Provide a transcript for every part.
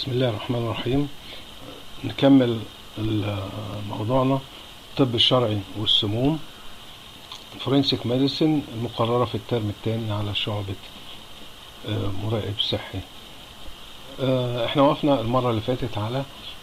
بسم الله الرحمن الرحيم نكمل ال- موضوعنا الطب الشرعي والسموم فرنسيك ميديسن المقررة في الترم الثاني على شعبة آه، مراقب صحي آه، احنا وقفنا المرة اللي فاتت على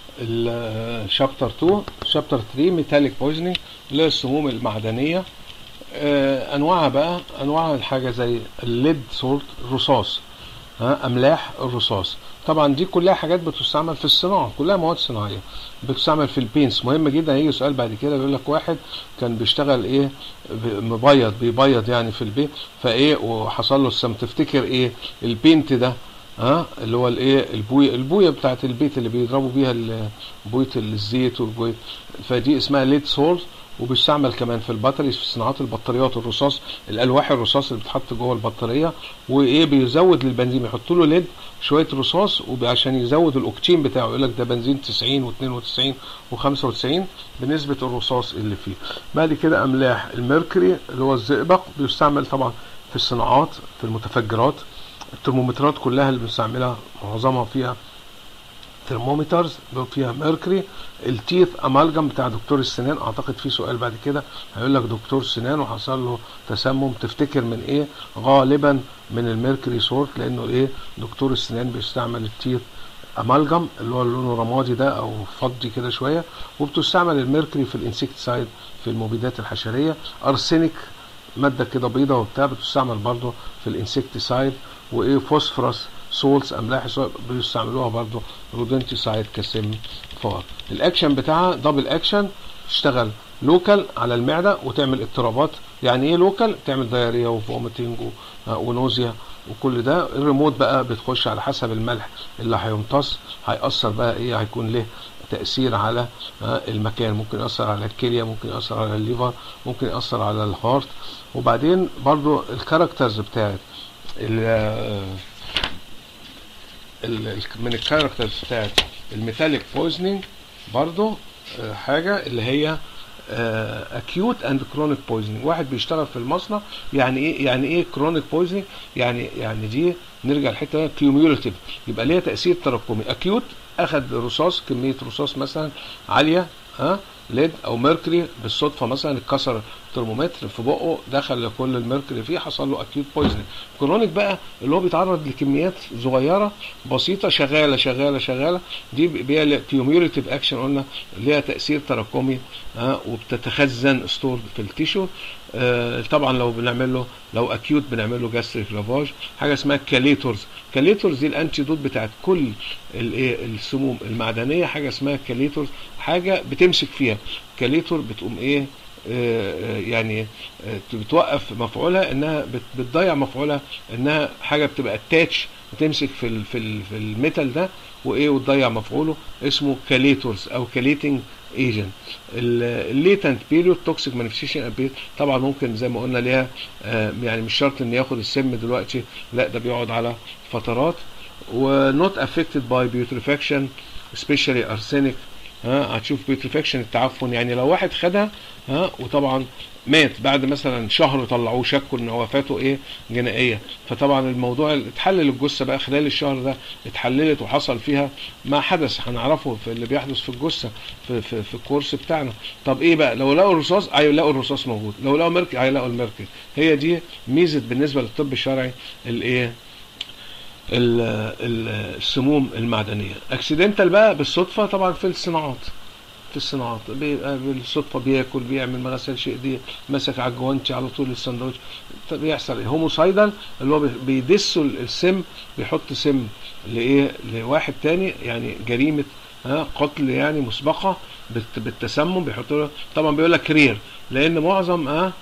الشابتر 2 شابتر 3 ميتاليك بويزنينج اللي هي السموم المعدنية آه، انواعها بقى انواعها الحاجة زي الليد سولت الرصاص ها املاح الرصاص طبعا دي كلها حاجات بتستعمل في الصناعه كلها مواد صناعيه بتستعمل في البينس مهم جدا هيجي سؤال بعد كده بيقول لك واحد كان بيشتغل ايه ب- مبيض بيبيض يعني في البيت فايه وحصل له السم تفتكر ايه البينت ده ها اللي هو الايه البويه البويه بتاعت البيت اللي بيضربوا بيها ال- بويه الزيت والبويه فدي اسمها ليد سولت وبيستعمل كمان في الباتريز في صناعات البطاريات الرصاص الالواح الرصاص اللي بتتحط جوه البطاريه وايه بيزود للبنزين يحط له ليد شويه رصاص وب- عشان يزود الاوكتين بتاعه يقول لك ده بنزين 90 و92 و95 بنسبه الرصاص اللي فيه بعد كده املاح الميركوري اللي هو الزئبق بيستعمل طبعا في الصناعات في المتفجرات الترمومترات كلها اللي بنستعملها معظمها فيها ترمومترز فيها ميركوري التيث امالجم بتاع دكتور السنان اعتقد في سؤال بعد كده هيقول لك دكتور سنان وحصل له تسمم تفتكر من ايه غالبا من الميركوري سورت لانه ايه دكتور السنان بيستعمل التيث امالجم اللي هو لونه رمادي ده او فضي كده شويه وبتستعمل الميركوري في الانسكتسايد في المبيدات الحشريه ارسينيك ماده كده بيضه وبتاع بتستعمل برضه في الانسكتسايد وايه فوسفورس سولز املاح الصوت بيستعملوها برضه رودنتيسايد كسم فار الاكشن بتاعها دبل اكشن تشتغل لوكال على المعده وتعمل اضطرابات يعني ايه لوكال تعمل دايريا وفوميتنج ونوزيا وكل ده الريموت بقى بتخش على حسب الملح اللي هيمتص هيأثر بقى ايه هيكون له تأثير على آه، المكان ممكن يأثر على الكلية ممكن يأثر على الليفر ممكن يأثر على الهارت وبعدين برضو الكاركترز بتاعت ال- آه، ال- ال- من الكاركترز بتاعت الميتاليك بويزنينج برضو آه، حاجة اللي هي اكيوت اند كرونيك بويزنينج واحد بيشتغل في المصنع يعني ايه يعني ايه كرونيك بويزنينج يعني يعني دي نرجع لحته كيوميوليتيف يبقى ليها تاثير تراكمي اكيوت اخذ رصاص كميه رصاص مثلا عاليه ها ليد او ميركوري بالصدفه مثلا اتكسر ترمومتر في بقه دخل كل الميركوري فيه حصل له اكيوت بويزنينج كرونيك بقى اللي هو بيتعرض لكميات صغيره بسيطه شغاله شغاله شغاله دي بيبقى كيوميوليتيف اكشن قلنا ليها تاثير تراكمي ها وبتتخزن ستور في التيشو آه طبعا لو بنعمل له لو اكيوت بنعمل له جاستريك لافاج حاجه اسمها كاليتورز كاليتورز دي الانتيدوت بتاعت كل الايه السموم المعدنيه حاجه اسمها كاليتورز حاجه بتمسك فيها كاليتور بتقوم ايه آه، آه، يعني آه، بتوقف مفعولها انها بت- بتضيع مفعولها انها حاجه بتبقى اتاتش بتمسك في ال في ال في الميتال ده وايه وتضيع مفعوله اسمه كاليتورز او كاليتنج ايجنت الليتنت بيريود توكسيك مانيفستيشن طبعا ممكن زي ما قلنا ليها آه، يعني مش شرط ان ياخد السم دلوقتي لا ده بيقعد على فترات ونوت افكتد باي بيوتريفاكشن سبيشالي ارسينيك ها هتشوف بيوتريفاكشن التعفن يعني لو واحد خدها ها وطبعا مات بعد مثلا شهر طلعوه شكوا ان وفاته ايه جنائيه فطبعا الموضوع اتحلل الجثه بقى خلال الشهر ده اتحللت وحصل فيها ما حدث هنعرفه في اللي بيحدث في الجثه في, في, في الكورس بتاعنا طب ايه بقى لو لقوا الرصاص هيلاقوا الرصاص موجود لو لقوا مركز هيلاقوا المركز هي دي ميزه بالنسبه للطب الشرعي الايه ال- ال- السموم المعدنيه اكسيدنتال بقى بالصدفه طبعا في الصناعات في الصناعات بيبقى بالصدفه بياكل بيعمل ما غسلش ايديه مسك على الجوانتي على طول الساندوتش طب بيحصل ايه هوموسايدال اللي هو بي- بيدسوا السم بيحط سم لايه لواحد تاني يعني جريمه ها قتل يعني مسبقه بالت- بالتسمم بيحطوا له طبعا بيقول لك رير لان معظم ها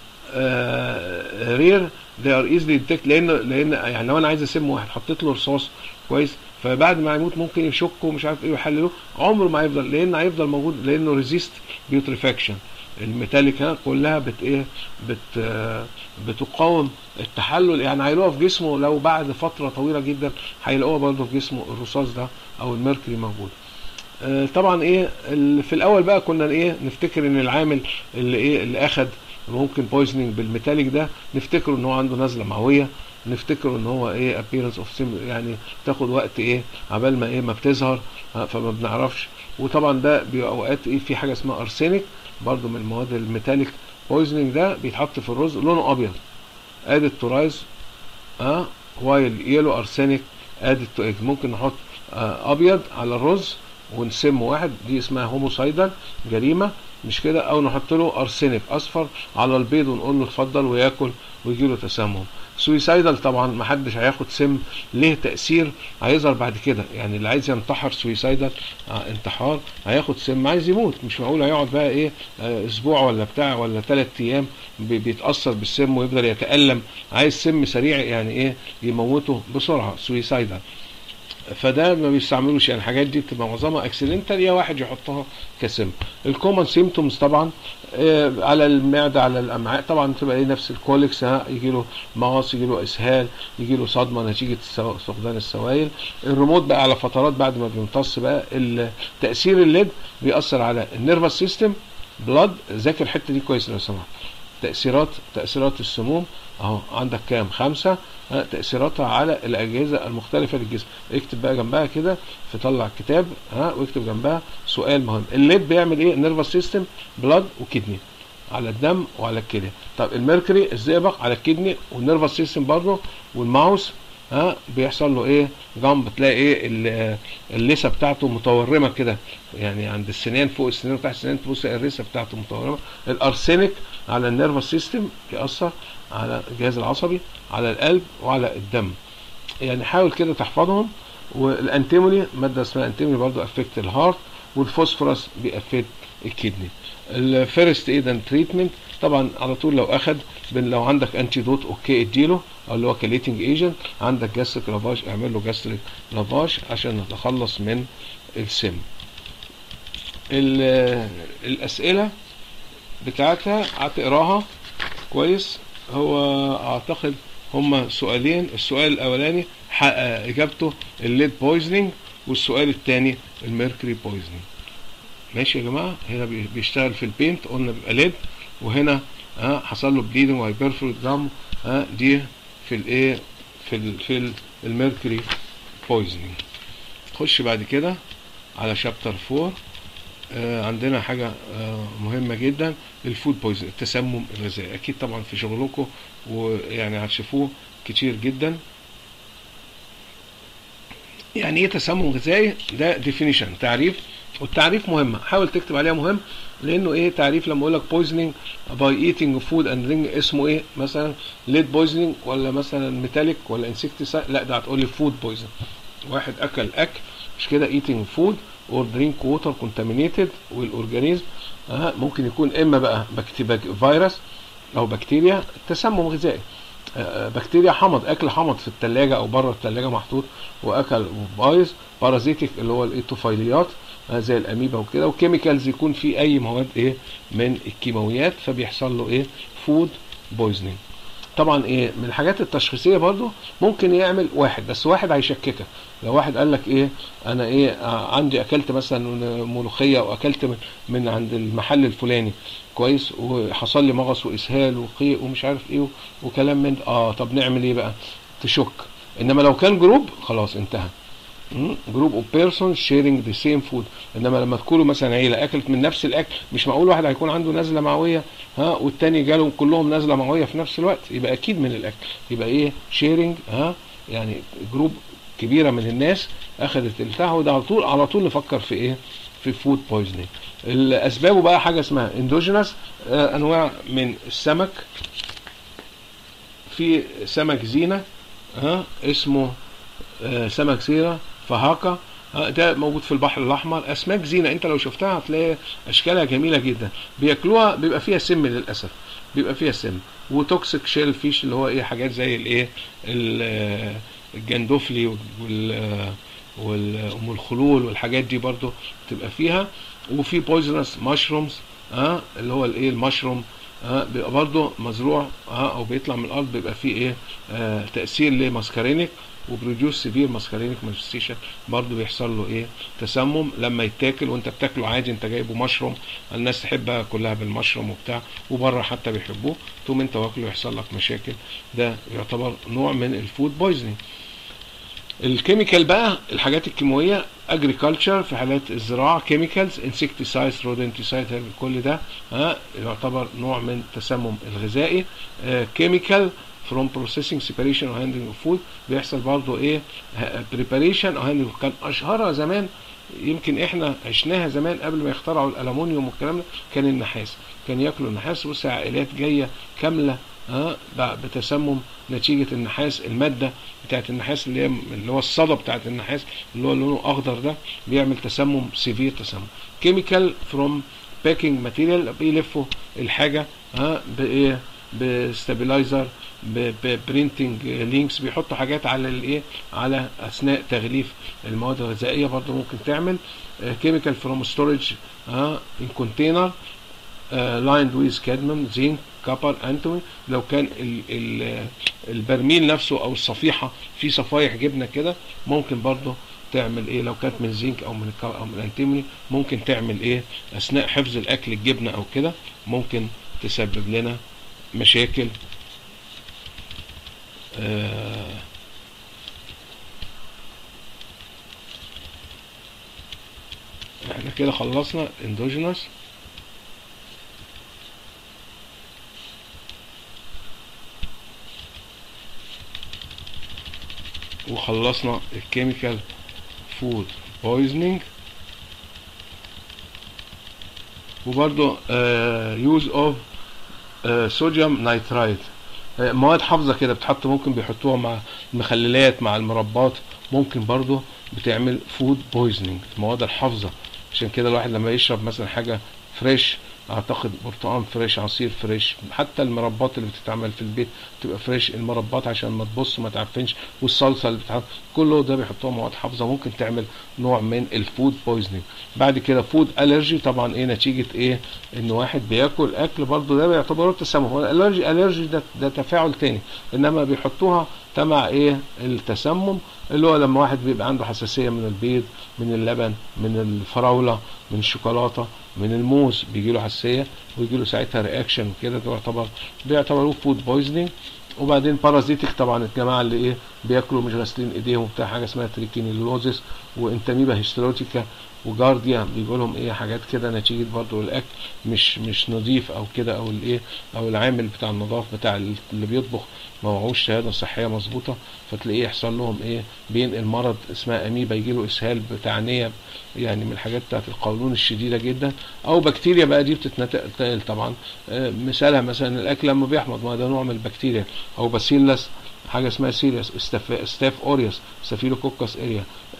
رير they are easily detect لان لان يعني لو انا عايز اسم واحد حطيت له رصاص كويس فبعد ما يموت ممكن يشكوا مش عارف ايه ويحللوه عمره ما هيفضل لان هيفضل موجود لانه ريزيست بيوتريفاكشن الميتاليك ها كلها بت ايه بت آه، بتقاوم التحلل يعني هيلاقوها في جسمه لو بعد فتره طويله جدا هيلاقوها برضه في جسمه الرصاص ده او الميركوري موجود آه، طبعا ايه ال- في الاول بقى كنا ايه نفتكر ان العامل اللي ايه اللي اخد ممكن بويزنينج بالميتاليك ده نفتكره ان هو عنده نزله معويه نفتكر ان هو ايه appearance of sim يعني تاخد وقت ايه عبال ما ايه ما بتظهر ها، فما بنعرفش وطبعا ده بيبقى اوقات ايه في حاجه اسمها ارسينيك برضو من المواد الميتاليك بويزنينج ده بيتحط في الرز لونه ابيض ادد تو رايز ها وايل يلو ارسينيك ادد تو ايج ممكن نحط آه ابيض على الرز ونسم واحد دي اسمها هوموسايدال جريمه مش كده او نحط له ارسينيك اصفر على البيض ونقول له اتفضل وياكل ويجي له تسمم سويسايدال طبعا ما حدش هياخد سم ليه تاثير هيظهر بعد كده يعني اللي عايز ينتحر سويسايدال آه انتحار هياخد سم عايز يموت مش معقول هيقعد بقى ايه آه اسبوع ولا بتاع ولا ثلاث ايام بي- بيتاثر بالسم ويفضل يتالم عايز سم سريع يعني ايه يموته بسرعه سويسايدال فده ما بيستعملوش يعني الحاجات دي بتبقى معظمها اكسيدنتال يا واحد يحطها كسم الكومن سيمتومز طبعا آه، على المعده على الامعاء طبعا بتبقى ايه نفس الكوليكس ها يجي له مغص يجي له اسهال يجي له صدمه نتيجه السو- فقدان السوائل الريموت بقى على فترات بعد ما بيمتص بقى ال- تاثير الليد بيأثر على النيرفس سيستم بلاد ذاكر الحته دي كويس لو سمحت تأثيرات تأثيرات السموم اهو عندك كام خمسة ها، تأثيراتها على الأجهزة المختلفة للجسم اكتب بقى جنبها كده في طلع كتاب ها واكتب جنبها سؤال مهم الليد بيعمل ايه نيرفس سيستم بلاد وكدني على الدم وعلى الكلى طب الميركوري الزئبق على الكدني والنيرفس سيستم برضه والماوس ها بيحصل له ايه جنب تلاقي ايه ال- اللثه بتاعته متورمه كده يعني عند السنان فوق السنان وتحت السنان تبص اللثه بتاعته متورمه الارسينيك على النيرفس سيستم بيأثر على الجهاز العصبي على القلب وعلى الدم يعني حاول كده تحفظهم والانتيموني ماده اسمها انتيموني برضو افكت الهارت والفوسفورس بيأفكت الكدني الفيرست ايد تريتمنت طبعا على طول لو اخد بن لو عندك انتي دوت اوكي اديله او اللي هو كليتنج ايجنت عندك جاستريك لافاج اعمل له جاستريك لافاج عشان نتخلص من السم ال- الاسئله بتاعتها هتقراها كويس هو اعتقد هما سؤالين السؤال الاولاني حقق اجابته الليد بويزنينج والسؤال الثاني الميركوري بويزنينج ماشي يا جماعه هنا بي- بيشتغل في البينت قلنا بيبقى ليد وهنا ها حصل له بليدنج وهيبرفورت جام ها دي في الايه في ال في ال- الميركوري بويزنينج خش بعد كده على شابتر 4 آه، عندنا حاجة آه، مهمة جدا الفود بويزن التسمم الغذائي أكيد طبعا في شغلكم ويعني هتشوفوه كتير جدا يعني ايه تسمم غذائي ده ديفينيشن تعريف والتعريف مهمة حاول تكتب عليها مهم لانه ايه تعريف لما اقول لك poisoning by eating food and drink اسمه ايه مثلا lead poisoning ولا مثلا ميتاليك ولا insecticide لا ده هتقول لي food poison واحد اكل اكل مش كده eating food or drink water contaminated والاورجانيزم آه ممكن يكون اما بقى بكتيريا فيروس او بكتيريا تسمم غذائي آه، بكتيريا حمض اكل حمض في الثلاجه او بره الثلاجه محطوط واكل بايظ بارازيتيك اللي هو الايتوفايليات آه، زي الاميبا وكده وكيميكالز يكون في اي مواد ايه من الكيماويات فبيحصل له ايه فود بويزنينج طبعا ايه من الحاجات التشخيصيه برضو ممكن يعمل واحد بس واحد هيشككك لو واحد قال لك ايه انا ايه آه، عندي اكلت مثلا ملوخيه او اكلت من, من عند المحل الفلاني كويس وحصل لي مغص واسهال وقيء ومش عارف ايه وكلام من ده. اه طب نعمل ايه بقى تشك انما لو كان جروب خلاص انتهى جروب اوف بيرسون شيرنج ذا سيم فود انما لما تكونوا مثلا عيله اكلت من نفس الاكل مش معقول واحد هيكون عنده نزله معويه ها والتاني جالهم كلهم نزله معويه في نفس الوقت يبقى اكيد من الاكل يبقى ايه شيرنج ها يعني جروب كبيره من الناس اخذت البتاع وده على طول على طول نفكر في ايه في فود بويزنينج الاسباب بقى حاجه اسمها اندوجينس انواع من السمك في سمك زينه ها اسمه آه، سمك زينه فهاكا آه، ده موجود في البحر الاحمر اسماك زينه انت لو شفتها هتلاقي اشكالها جميله جدا بياكلوها بيبقى فيها سم للاسف بيبقى فيها سم وتوكسيك شيل فيش اللي هو ايه حاجات زي الايه ال- آه، الجندوفلي وال آه، والام الخلول والحاجات دي برضو بتبقى فيها وفي بويزنس ماشرومز ها اللي هو الايه المشروم ها بيبقى برضه مزروع ها او بيطلع من الارض بيبقى فيه ايه آه تاثير لماسكارينيك وبروديوس سيفير ماسكارينيك مانيفستيشن برضه بيحصل له ايه تسمم لما يتاكل وانت بتاكله عادي انت جايبه مشروم الناس تحبها كلها بالمشروم وبتاع وبره حتى بيحبوه تقوم انت واكله يحصل لك مشاكل ده يعتبر نوع من الفود بويزنينج الكيميكال بقى الحاجات الكيماويه اجريكلتشر في حالات الزراعه كيميكالز انسكتيسايدز رودنتيسايد كل ده ها يعتبر نوع من التسمم الغذائي كيميكال فروم بروسيسنج سيبريشن وهاندلنج اوف فود بيحصل برضه ايه بريباريشن وهاندلنج كان اشهرها زمان يمكن احنا عشناها زمان قبل ما يخترعوا الالومنيوم والكلام ده كان النحاس كان ياكلوا النحاس بص عائلات جايه كامله ها بتسمم نتيجه النحاس الماده بتاعت النحاس اللي هي اللي هو الصدى بتاعت النحاس اللي هو لونه اخضر ده بيعمل تسمم سيفير تسمم كيميكال فروم باكينج ماتيريال بيلفوا الحاجه ها بايه بستابلايزر ببرينتنج لينكس بيحطوا حاجات على الايه على اثناء تغليف المواد الغذائيه برضو ممكن تعمل كيميكال فروم ستورج ها ان كونتينر لايند ويز كادميوم زينك كابر انتومي لو كان ال ال البرميل نفسه او الصفيحه فيه صفايح جبنه كده ممكن برضه تعمل ايه لو كانت من زنك او من او من الانتيموني ممكن تعمل ايه اثناء حفظ الاكل الجبنه او كده ممكن تسبب لنا مشاكل آه احنا كده خلصنا اندوجينوس وخلصنا الكيميكال فود بويزنينج وبرضو يوز اوف صوديوم نايترايت مواد حافظه كده بتحط ممكن بيحطوها مع المخللات مع المربات ممكن برضو بتعمل فود بويزنينج المواد الحافظه عشان كده الواحد لما يشرب مثلا حاجه فريش اعتقد برتقال فريش عصير فريش حتى المربات اللي بتتعمل في البيت تبقى فريش المربات عشان ما تبص ما تعفنش والصلصه اللي بتتعمل كله ده بيحطوها مواد حافظه ممكن تعمل نوع من الفود بويزنينج بعد كده فود الرجي طبعا ايه نتيجه ايه ان واحد بياكل اكل برضه ده بيعتبره تسمم هو الالرجي الرجي ده, ده تفاعل تاني انما بيحطوها تبع ايه التسمم اللي هو لما واحد بيبقى عنده حساسيه من البيض من اللبن من الفراوله من الشوكولاته من الموز بيجي له حساسيه ويجي له ساعتها رياكشن وكده ده يعتبر بيعتبروه فود بويزنينج وبعدين بارازيتك طبعا الجماعه اللي ايه بياكلوا مش غاسلين ايديهم بتاع حاجه اسمها تريكينيلوزيس وانتاميبا هيستروتيكا وجارديا بيجوا لهم ايه حاجات كده نتيجه برضو الاكل مش مش نظيف او كده او الايه او العامل بتاع النظافه بتاع اللي بيطبخ ما معهوش شهاده صحيه مظبوطه فتلاقيه يحصل لهم ايه بين المرض اسمها اميبا يجي له اسهال بتعنيه يعني من الحاجات بتاعت القولون الشديده جدا او بكتيريا بقى دي بتتنقل طبعا آه مثالها مثلا الاكل لما بيحمض ما ده نوع من البكتيريا او باسيلس حاجه اسمها سيريس ستاف اوريوس ستافيلوكوكس اريا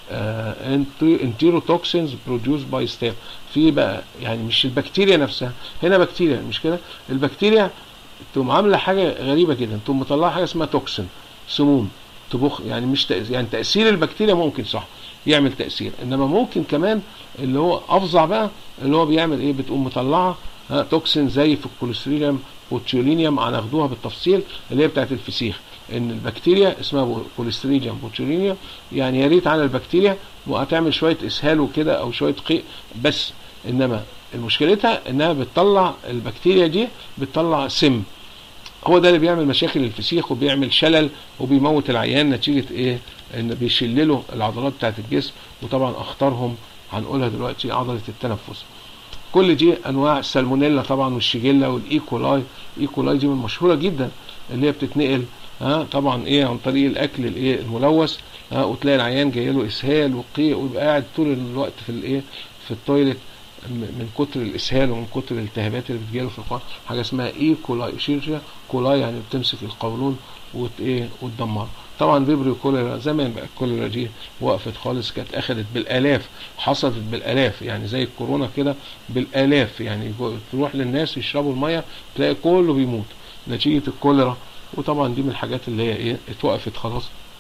انتيروتوكسينز بروديوس باي ستاف في بقى يعني مش البكتيريا نفسها هنا بكتيريا مش كده البكتيريا تقوم عامله حاجه غريبه جدا تقوم مطلعه حاجه اسمها توكسين سموم تبخ يعني مش تأثير يعني تاثير البكتيريا ممكن صح يعمل تاثير انما ممكن كمان اللي هو افظع بقى اللي هو بيعمل ايه بتقوم مطلعه توكسين زي في الكوليستريليوم بوتشولينيوم هناخدوها بالتفصيل اللي هي بتاعت الفسيخ ان البكتيريا اسمها كوليستريديوم بوتشولينيوم يعني يا ريت على البكتيريا وهتعمل شويه اسهال وكده او شويه قيء بس انما مشكلتها انها بتطلع البكتيريا دي بتطلع سم هو ده اللي بيعمل مشاكل الفسيخ وبيعمل شلل وبيموت العيان نتيجه ايه ان بيشللوا العضلات بتاعت الجسم وطبعا اخطرهم هنقولها دلوقتي عضله التنفس كل دي انواع السالمونيلا طبعا والشيجيلا والايكولاي الايكولاي دي من المشهوره جدا اللي هي بتتنقل ها طبعا ايه عن طريق الاكل الايه الملوث ها وتلاقي العيان جاي له اسهال وقيء ويبقى قاعد طول الوقت في الايه في التويليت من كتر الاسهال ومن كتر الالتهابات اللي بتجيله في القولون حاجه اسمها اي كولاي شيرجيا كولاي يعني بتمسك القولون وت ايه وتدمره طبعا فيبريو كوليرا زمان بقى الكوليرا دي وقفت خالص كانت اخذت بالالاف حصلت بالالاف يعني زي الكورونا كده بالالاف يعني تروح للناس يشربوا الميه تلاقي كله بيموت نتيجه الكوليرا وطبعا دي من الحاجات اللي هي ايه اتوقفت خلاص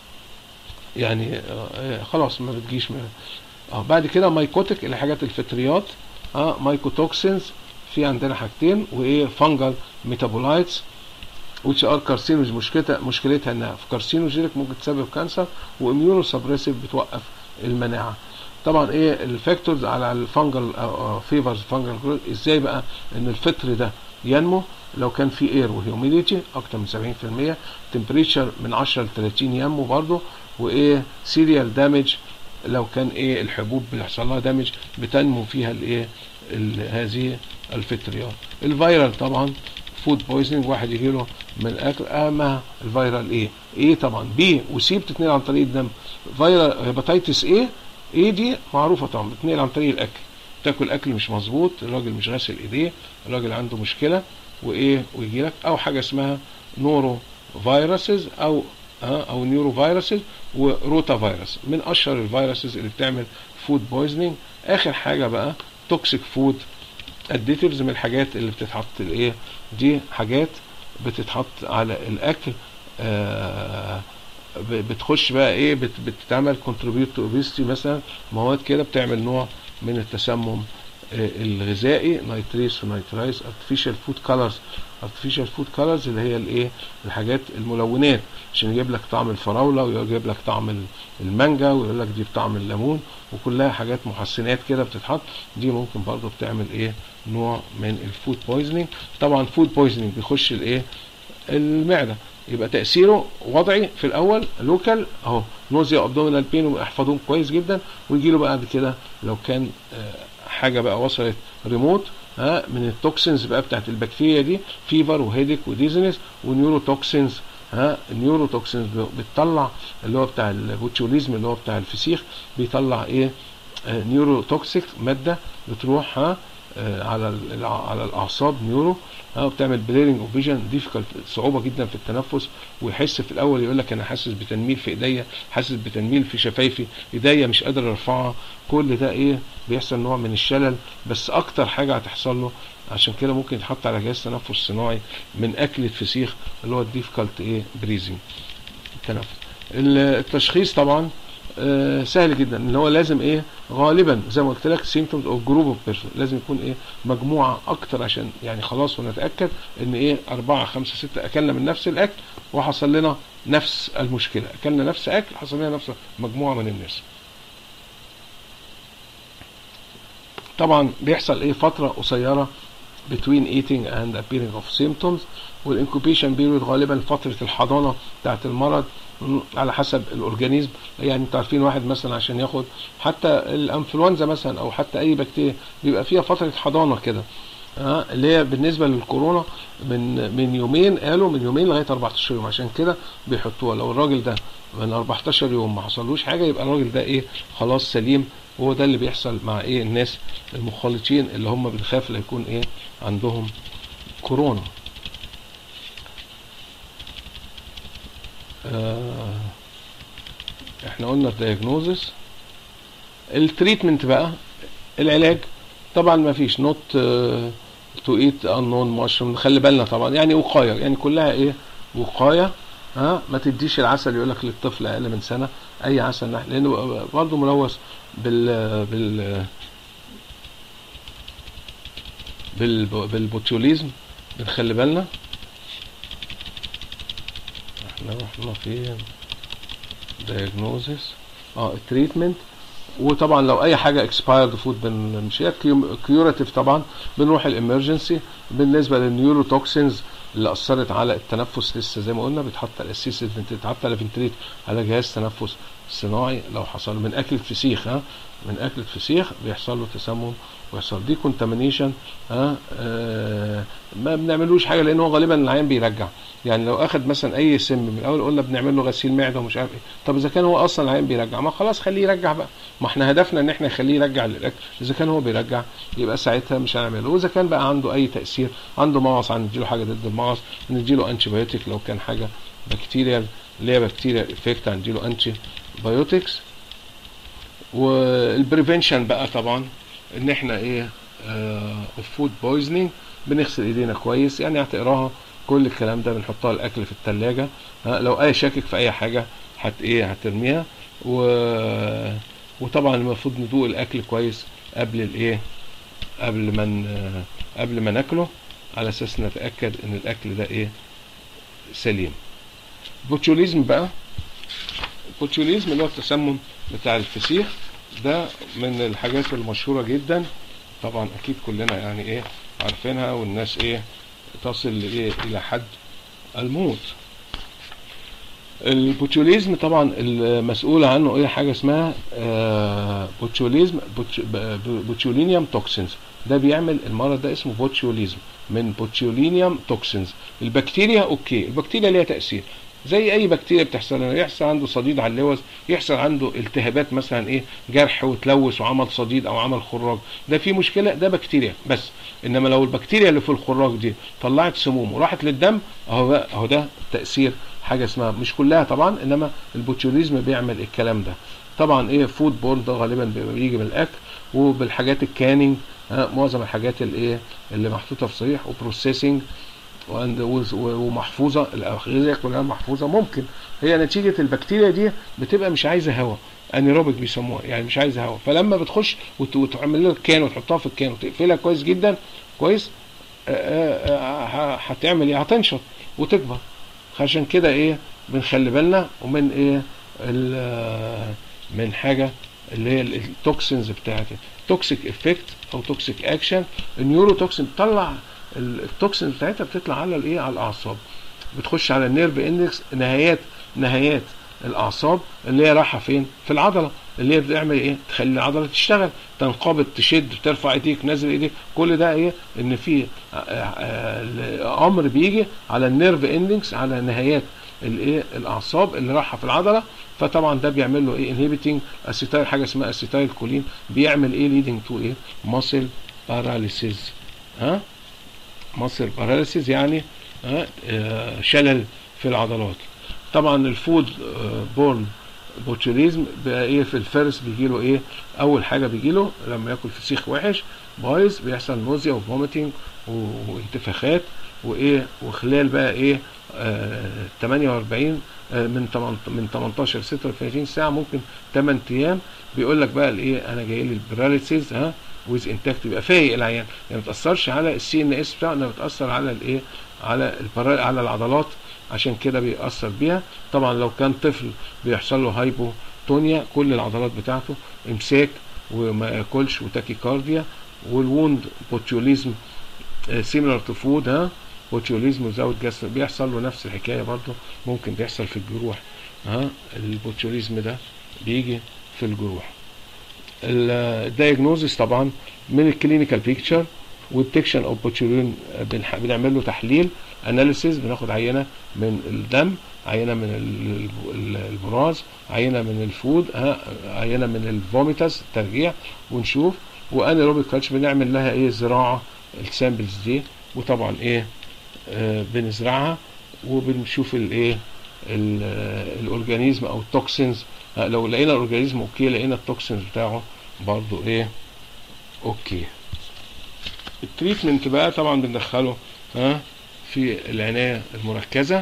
يعني آه خلاص ما بتجيش من اه بعد كده مايكوتيك اللي حاجات الفطريات اه مايكوتوكسينز في عندنا حاجتين وايه فانجل ميتابولايتس which are carcinogens مشكلتها مشكلتها انها في كارسينوجينيك ممكن تسبب كانسر واميونو سبريسيف بتوقف المناعه طبعا ايه الفاكتورز على الفانجل فيفرز فانجل ازاي بقى ان الفطر ده ينمو لو كان في اير وهيوميديتي اكتر من 70% تمبريتشر من 10 ل 30 ينمو برضه وايه سيريال دامج لو كان ايه الحبوب بيحصل لها دامج بتنمو فيها الايه ال- هذه الفطريات الفيرال طبعا فود بويزنج واحد يجي له من الاكل اما الفيرال ايه ايه طبعا بي وسي بتتنقل عن طريق الدم فيرال هيباتيتس ايه ايه دي معروفه طبعا بتتنقل عن طريق الاكل تاكل اكل مش مظبوط الراجل مش غاسل ايديه الراجل عنده مشكله وايه ويجي لك او حاجه اسمها نورو فيروسز او ها او نيورو فيروسز وروتا فيروس من اشهر الفيروسز اللي بتعمل فود بويزنينج اخر حاجه بقى توكسيك فود اديتيفز من الحاجات اللي بتتحط الايه دي حاجات بتتحط على الاكل آه ب- بتخش بقى ايه بت بتتعمل كونتريبيوت تو اوبيستي مثلا مواد كده بتعمل نوع من التسمم آه، الغذائي نيتريس ونيترايز ارتفيشال فود كولرز ارتفيشال فود كولرز اللي هي الايه الحاجات الملونات عشان يجيب لك طعم الفراوله ويجيب لك طعم ال- المانجا ويقول لك دي بطعم الليمون وكلها حاجات محسنات كده بتتحط دي ممكن برضو بتعمل ايه نوع من الفود بويزنينج طبعا فود بويزنينج بيخش الايه المعده يبقى تاثيره وضعي في الاول لوكال اهو نوزيا ابدومينال بين احفظوهم كويس جدا ويجي له بعد كده لو كان آه، حاجه بقى وصلت ريموت ها من التوكسينز بقى بتاعت البكتيريا دي فيفر وهيدك وديزنس ونيورو توكسينز ها النيورو توكسينز بتطلع اللي هو بتاع البوتشوليزم اللي هو بتاع الفسيخ بيطلع ايه آه، نيورو توكسيك ماده بتروح ها آه، على ال- على الاعصاب نيورو ها وبتعمل بليرنج اوف فيجن ديفيكالت صعوبه جدا في التنفس ويحس في الاول يقول لك انا حاسس بتنميل في ايديا حاسس بتنميل في شفايفي ايديا مش قادر ارفعها كل ده ايه بيحصل نوع من الشلل بس اكتر حاجه هتحصل له عشان كده ممكن يتحط على جهاز تنفس صناعي من اكله فسيخ اللي هو الديفيكالت ايه بريزنج التنفس ال- التشخيص طبعا آه، سهل جدا ان هو لازم ايه غالبا زي ما قلت لك سيمتومز اوف جروب اوف بيرسون لازم يكون ايه مجموعه اكتر عشان يعني خلاص ونتاكد ان ايه أربعة خمسة ستة اكلنا من نفس الاكل وحصل لنا نفس المشكله اكلنا نفس اكل حصل لنا نفس مجموعه من الناس طبعا بيحصل ايه فتره قصيره between eating and appearing of symptoms والانكوبيشن بيريود غالبا فتره الحضانه بتاعت المرض م، على حسب الاورجانيزم يعني انتوا عارفين واحد مثلا عشان ياخد حتى الانفلونزا مثلا او حتى اي بكتيريا بيبقى فيها فتره حضانه كده ها اللي هي بالنسبه للكورونا من من يومين قالوا من يومين لغايه 14 يوم عشان كده بيحطوها لو الراجل ده من 14 يوم ما حصلوش حاجه يبقى الراجل ده ايه خلاص سليم وهو ده اللي بيحصل مع ايه الناس المخالطين اللي هم بنخاف لا يكون ايه عندهم كورونا آه احنا قلنا الدياجنوزس التريتمنت بقى العلاج طبعا ما فيش نوت تو ايت انون مشروم نخلي بالنا طبعا يعني وقايه يعني كلها ايه وقايه ها ما تديش العسل يقول لك للطفل اقل من سنه اي عسل نحل لانه برضه ملوث بال بال بال بالبوتيوليزم بنخلي بالنا احنا رحنا فين diagnosis اه التريتمنت وطبعا لو اي حاجه اكسبايرد فود بنمشيها كيوراتيف طبعا بنروح الامرجنسي بالنسبه للنيوروتوكسينز اللي اثرت على التنفس لسه زي ما قلنا بيتحط على الاسيس بيتحط على فنتريت على جهاز تنفس صناعي لو حصل من اكله فسيخ ها من اكله فسيخ بيحصل له تسمم ويحصل دي كونتامينيشن ها آه ما بنعملوش حاجه لان هو غالبا العيان بيرجع يعني لو اخد مثلا اي سم من الاول قلنا بنعمل له غسيل معده ومش عارف ايه طب اذا كان هو اصلا العيان بيرجع ما خلاص خليه يرجع بقى ما احنا هدفنا ان احنا نخليه يرجع للاكل اذا كان هو بيرجع يبقى ساعتها مش هنعمله واذا كان بقى عنده اي تاثير عنده مغص هنديله حاجه ضد المغص نديله انتي بايوتيك لو كان حاجه بكتيريال اللي هي بكتيريال افكت هنديله انتي بايوتكس والبريفنشن بقى طبعا ان احنا ايه اوف فود بويزنينج بنغسل ايدينا كويس يعني هتقراها كل الكلام ده بنحطها الاكل في الثلاجه لو اي شاكك في اي حاجه هت ايه هترميها و وطبعا المفروض ندوق الاكل كويس قبل الايه قبل ما قبل ما ناكله على اساس نتاكد ان الاكل ده ايه سليم بوتشوليزم بقى البوتشوليزم اللي هو التسمم بتاع الفسيخ ده من الحاجات المشهورة جدا طبعا اكيد كلنا يعني ايه عارفينها والناس ايه تصل لايه الى حد الموت البوتشوليزم طبعا المسؤول عنه ايه حاجه اسمها آه بوتشوليزم بوتش بوتشولينيوم توكسينز ده بيعمل المرض ده اسمه بوتشوليزم من بوتشولينيوم توكسينز البكتيريا اوكي البكتيريا ليها تاثير زي اي بكتيريا بتحصل له يحصل عنده صديد على اللوز يحصل عنده التهابات مثلا ايه جرح وتلوث وعمل صديد او عمل خراج ده في مشكله ده بكتيريا بس انما لو البكتيريا اللي في الخراج دي طلعت سموم وراحت للدم اهو بقى اهو ده تاثير حاجه اسمها مش كلها طبعا انما البوتشوليزم بيعمل الكلام ده طبعا ايه فود بورن ده غالبا بيجي من الاكل وبالحاجات الكانينج معظم الحاجات الايه اللي محطوطه في صريح وبروسيسنج ومحفوظه الاغذيه كلها محفوظه ممكن هي نتيجه البكتيريا دي بتبقى مش عايزه هواء انيروبيك بيسموها يعني مش عايزه هواء فلما بتخش وتعمل لها الكان وتحطها في الكان وتقفلها كويس جدا كويس هتعمل ايه هتنشط وتكبر عشان كده ايه بنخلي بالنا ومن ايه من حاجه اللي هي التوكسينز بتاعت توكسيك افكت او توكسيك اكشن النيورو توكسين بتطلع التوكسين بتاعتها بتطلع على الايه على الاعصاب بتخش على النيرف اندكس نهايات نهايات الاعصاب اللي هي رايحه فين في العضله اللي هي بتعمل ايه تخلي العضله تشتغل تنقبض تشد ترفع ايديك نازل ايديك كل ده ايه ان في امر بيجي على النيرف اندكس على نهايات الايه الاعصاب اللي رايحه في العضله فطبعا ده بيعمل له ايه انهبيتنج اسيتايل حاجه اسمها اسيتايل كولين بيعمل ايه ليدنج تو ايه ماسل باراليسيز ها ماسل باراليسيز يعني ها آه شلل في العضلات طبعا الفود آه بورن بوتشوليزم بقى ايه في الفارس بيجي له ايه اول حاجه بيجي له لما ياكل فسيخ وحش بايظ بيحصل نوزيا وفوميتنج وانتفاخات وايه وخلال بقى ايه آه 48 آه من من 18 ل 36 ساعه ممكن 8 ايام بيقول لك بقى الايه انا جاي لي البراليسيز ها ويز انتاكت يبقى فايق العيان يعني ما بتاثرش على السي ان اس بتاعه انما بتاثر على الايه على البرا... على العضلات عشان كده بيأثر بيها طبعا لو كان طفل بيحصل له هايبوتونيا كل العضلات بتاعته امساك وما ياكلش وتاكيكارديا والوند بوتيوليزم سيميلر تو فود ها بوتيوليزم وزاوت جاستر بيحصل له نفس الحكايه برضه ممكن بيحصل في الجروح ها البوتيوليزم ده بيجي في الجروح الدايجنوزس طبعا من الكلينيكال بيكتشر والديكشن اوف بوتشولين بنعمل له تحليل اناليسيز بناخد عينه من الدم عينه من البراز عينه من الفود عينه من الفوميتاس الترجيع ونشوف وانيروبيك كاتش بنعمل لها ايه زراعه السامبلز دي وطبعا ايه آه بنزرعها وبنشوف الايه الاورجانيزم او التوكسينز لو لقينا الاورجانيزم اوكي لقينا التوكسينز بتاعه برضو ايه اوكي التريتمنت بقى طبعا بندخله ها في العنايه المركزه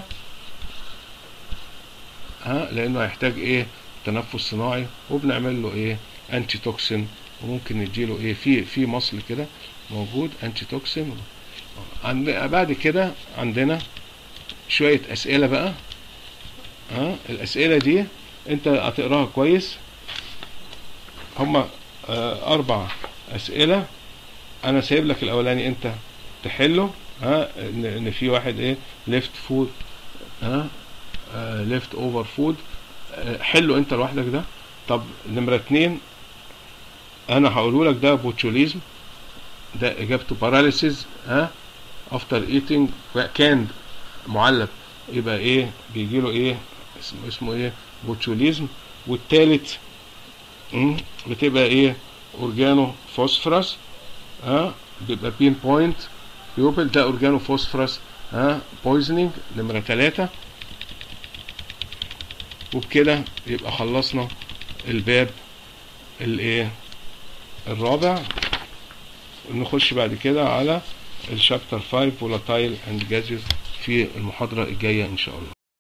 ها لانه هيحتاج ايه تنفس صناعي وبنعمل له ايه انتي توكسين وممكن نديله ايه في في مصل كده موجود انتي توكسين عند بعد كده عندنا شويه اسئله بقى ها الاسئله دي انت هتقراها كويس هما آه اربع اسئله انا سايب لك الاولاني انت تحله ها ان ان في واحد ايه ليفت فود ها ليفت اوفر فود حله انت لوحدك ده طب نمره اتنين انا هقوله لك ده بوتشوليزم ده اجابته باراليسيز ها افتر ايتنج كان معلب يبقى ايه بيجي له ايه اسمه اسمه ايه بوتشوليزم والتالت بتبقى ايه اورجانو فوسفورس ها بيبقى بين بوينت بيوبل ده اورجانو فوسفورس ها بويزنينج نمره ثلاثة وبكده يبقى خلصنا الباب الايه الرابع نخش بعد كده على الشابتر 5 فولاتايل اند جازز في المحاضرة الجاية ان شاء الله